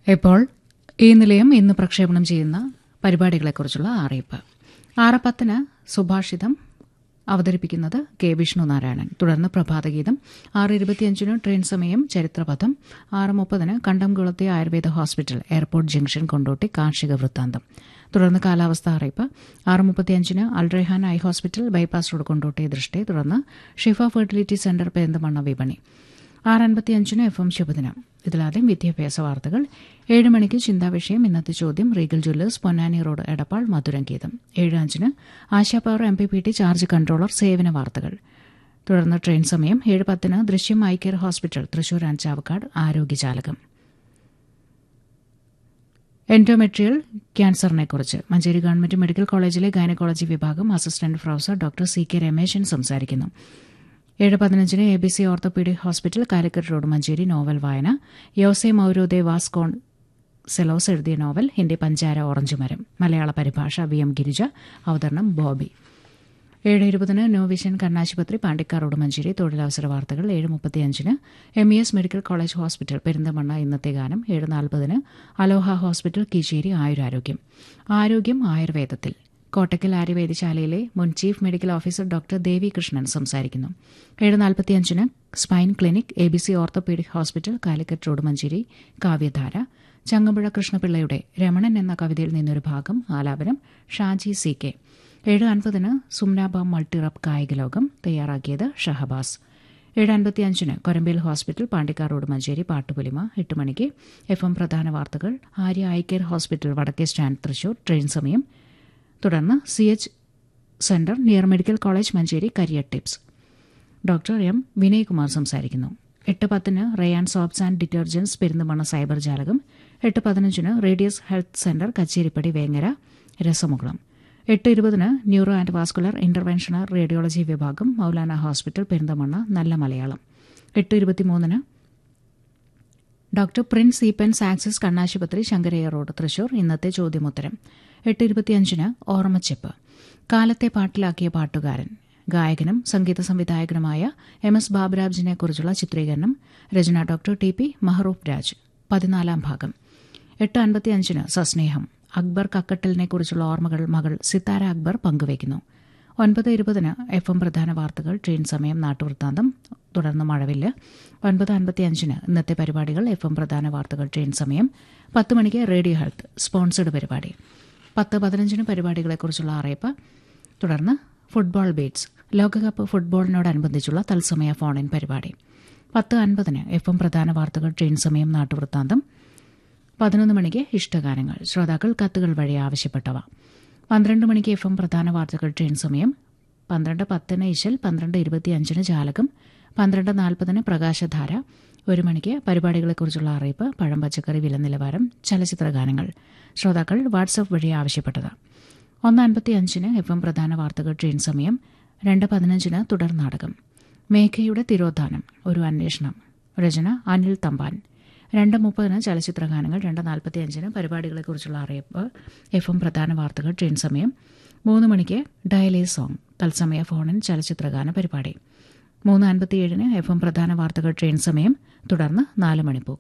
ഇപ്പോൾ ഈ നിലയം ഇന്ന് പ്രക്ഷേപണം ചെയ്യുന്ന പരിപാടികളെക്കുറിച്ചുള്ള അറിയിപ്പ് ആറ് പത്തിന് സുഭാഷിതം അവതരിപ്പിക്കുന്നത് കെ വിഷ്ണു നാരായണൻ തുടർന്ന് പ്രഭാതഗീതം ആറ് ഇരുപത്തിയഞ്ചിന് ട്രെയിൻ സമയം ചരിത്രപഥം ആറ് മുപ്പതിന് കണ്ടംകുളത്തെ Ayurveda hospital airport junction Kondotty കാർഷിക വൃത്താന്തം തുടർന്ന് കാലാവസ്ഥ അറിയിപ്പ് ആറ് മുപ്പത്തിയഞ്ചിന് Alrehan eye hospital bypass road Kondotty ദൃഷ്ടി തുടർന്ന് ഷിഫ ഫെർട്ടിലിറ്റി സെന്റർ പെരിന്തമണ്ണ വിപണി ആറ് അൻപത്തിയഞ്ചിന് എഫ് എം ശുഭദിനം ഇതിലാദ്യം വിദ്യാഭ്യാസ വാർത്തകൾ ഏഴ് മണിക്ക് ചിന്താവിഷയം ഇന്നത്തെ ചോദ്യം Regal Jewellers Ponnani road Edappal മധുരം ഗീതം ഏഴ് അഞ്ചിന് Asha power M P P T charge controller സേവന വാർത്തകൾ തുടർന്ന് ട്രെയിൻ സമയം ഏഴ് പത്തിന് ദൃശ്യം eye care hospital Thrissur and Chavakkad ആരോഗ്യജാലകം എൻഡോമെട്രിയൽ ക്യാൻസറിനെക്കുറിച്ച് മഞ്ചേരി ഗവൺമെന്റ് മെഡിക്കൽ കോളേജിലെ ഗൈനക്കോളജി വിഭാഗം assistant professor doctor C K Rameshan സംസാരിക്കുന്നു ഏഴ് പതിനഞ്ചിന് A B C orthopaedic hospital Calicut road Manjeri novel വായന യോസെ മൌരോദെ വാസ്കോൺ സെലോസ് എഴുതിയ നോവൽ ഹിന്ദി പഞ്ചാര ഓറഞ്ച് മരം മലയാള പരിഭാഷ വി എം ഗിരിജ അവതരണം ബോബി ഏഴ് ഇരുപതിന് ന്യൂ വിഷൻ കണ്ണാശുപത്രി പാണ്ടിക്കാറോട് മഞ്ചേരി തൊഴിലവസര വാർത്തകൾ ഏഴ് മുപ്പത്തിയഞ്ചിന് M E S medical college hospital Perinthalmanna ഇന്നത്തെ ഗാനം ഏഴ് നാൽപ്പതിന് അലോഹ ഹോസ്പിറ്റൽ കീശേരി ആയുരാരോഗ്യം ആരോഗ്യം ആയുർവേദത്തിൽ കോട്ടക്കൽ ആര്യവേദശാലയിലെ മുൻ chief medical officer doctor Devi Krishnan സംസാരിക്കുന്നു ഏഴ് നാൽപ്പത്തിയഞ്ചിന് spine clinic A B C orthopaedic hospital Calicut road Manjeri കാവ്യധാര ചങ്ങമ്പുഴ കൃഷ്ണപിള്ളയുടെ രമണൻ എന്ന കവിതയിൽ നിന്നൊരു ഭാഗം ആലാപനം ഷാജി സി കെ ഏഴ് അൻപതിന് സുംനാബ മൾട്ടിറപ്പ് കായിക ലോകം തയ്യാറാക്കിയത് ഷഹബാസ് ഏഴ് അൻപത്തിയഞ്ചിന് കൊരമ്പേൽ ഹോസ്പിറ്റൽ പാണ്ടിക്കാർ റോഡ് മഞ്ചേരി പാട്ടുപുലിമ എട്ട് മണിക്ക് എഫ് എം പ്രധാന വാർത്തകൾ ആര്യ ഐ കെയർ ഹോസ്പിറ്റൽ വടക്കേ സ്റ്റാൻഡ് തൃശൂർ ട്രെയിൻ സമയം തുടർന്ന് C H centre near medical college Manjeri career tips doctor M Vinaykumar സംസാരിക്കുന്നു എട്ട് പത്തിന് Rayan soaps and detergents Perinthalmanna cyber ജാലകം എട്ട് പതിനഞ്ചിന് radius health centre Kacheripadi Vengara രസമുകുളം എട്ട് ഇരുപതിന് neuro and vascular interventional radiology വിഭാഗം മൗലാന ഹോസ്പിറ്റൽ പെരിന്തമണ്ണ നല്ല മലയാളം എട്ട് ഇരുപത്തിമൂന്നിന് ഡോക്ടർ പ്രിൻസ് ഈപ്പൻസ് ആക്സിസ് കണ്ണാശുപത്രി ശങ്കരയ്യ റോഡ് തൃശൂർ ഇന്നത്തെ ചോദ്യമുത്തരം എട്ട് ഇരുപത്തിയഞ്ചിന് ഓർമ്മച്ചെപ്പ് കാലത്തെ പാട്ടിലാക്കിയ പാട്ടുകാരൻ ഗായകനും സംഗീത സംവിധായകനുമായ എം എസ് ബാബുരാജിനെ കുറിച്ചുള്ള ചിത്രീകരണം രചന doctor T P Mahroof Raj പതിനാലാം ഭാഗം എട്ട് അൻപത്തിയഞ്ചിന് സസ്നേഹം അക്ബർ കക്കട്ടലിനെ കുറിച്ചുള്ള ഓർമ്മകൾ മകൾ സിത്താര അക്ബർ പങ്കുവയ്ക്കുന്നു ഒൻപത് ഇരുപതിന് എഫ് എം പ്രധാന വാർത്തകൾ ട്രെയിൻ സമയം നാട്ടുവൃത്താന്തം തുടർന്ന് മഴവില്ല് ഒൻപത് അൻപത്തിയഞ്ചിന് ഇന്നത്തെ പരിപാടികൾ എഫ് എം പ്രധാന വാർത്തകൾ ട്രെയിൻ സമയം പത്ത് മണിക്ക് റേഡിയോ ഹെൽത്ത് സ്പോൺസർഡ് പരിപാടി പത്ത് പതിനഞ്ചിന് പരിപാടികളെക്കുറിച്ചുള്ള അറിയിപ്പ് തുടർന്ന് ഫുട്ബോൾ ബീറ്റ്സ് ലോകകപ്പ് ഫുട്ബോളിനോടനുബന്ധിച്ചുള്ള തത്സമയ ഫോൺ ഇൻ പരിപാടി പത്ത് അൻപതിന് എഫ് എം പ്രധാന വാർത്തകൾ ട്രെയിൻ സമയം നാട്ടുവൃത്താന്തം പതിനൊന്ന് മണിക്ക് ഇഷ്ടഗാനങ്ങൾ ശ്രോതാക്കൾ കത്തുകൾ വഴി ആവശ്യപ്പെട്ടവ പന്ത്രണ്ട് മണിക്ക് എഫ് എം പ്രധാന വാർത്തകൾ ട്രെയിൻ സമയം പന്ത്രണ്ട് പത്തിന് ഇശൽ പന്ത്രണ്ട് ഇരുപത്തിയഞ്ചിന് ജാലകം പന്ത്രണ്ട് നാൽപ്പതിന് പ്രകാശധാര ഒരു മണിക്ക് പരിപാടികളെക്കുറിച്ചുള്ള അറിയിപ്പ് പഴം പച്ചക്കറി വില നിലവാരം ചലച്ചിത്ര ഗാനങ്ങൾ ശ്രോതാക്കൾ വാട്സപ്പ് വഴി ആവശ്യപ്പെട്ടത് ഒന്ന് അൻപത്തിയഞ്ചിന് എഫ് എം പ്രധാന വാർത്തകൾ ട്രെയിൻ സമയം രണ്ട് പതിനഞ്ചിന് തുടർ നാടകം മേഘയുടെ തിരോധാനം ഒരു അന്വേഷണം രചന അനിൽ തമ്പാൻ രണ്ട് മുപ്പതിന് ചലച്ചിത്ര ഗാനങ്ങൾ രണ്ട് നാൽപ്പത്തിയഞ്ചിന് പരിപാടികളെക്കുറിച്ചുള്ള അറിയിപ്പ് എഫ് എം പ്രധാന വാർത്തകൾ ട്രെയിൻ സമയം മൂന്ന് മണിക്ക് ഡയലേ സോങ് തത്സമയ ഫോണിൻ ചലച്ചിത്രഗാന പരിപാടി മൂന്ന് അൻപത്തിയേഴിന് എഫ് എം പ്രധാന വാർത്തകൾ ട്രെയിൻ സമയം തുടർന്ന് നാല് മണിപ്പൂ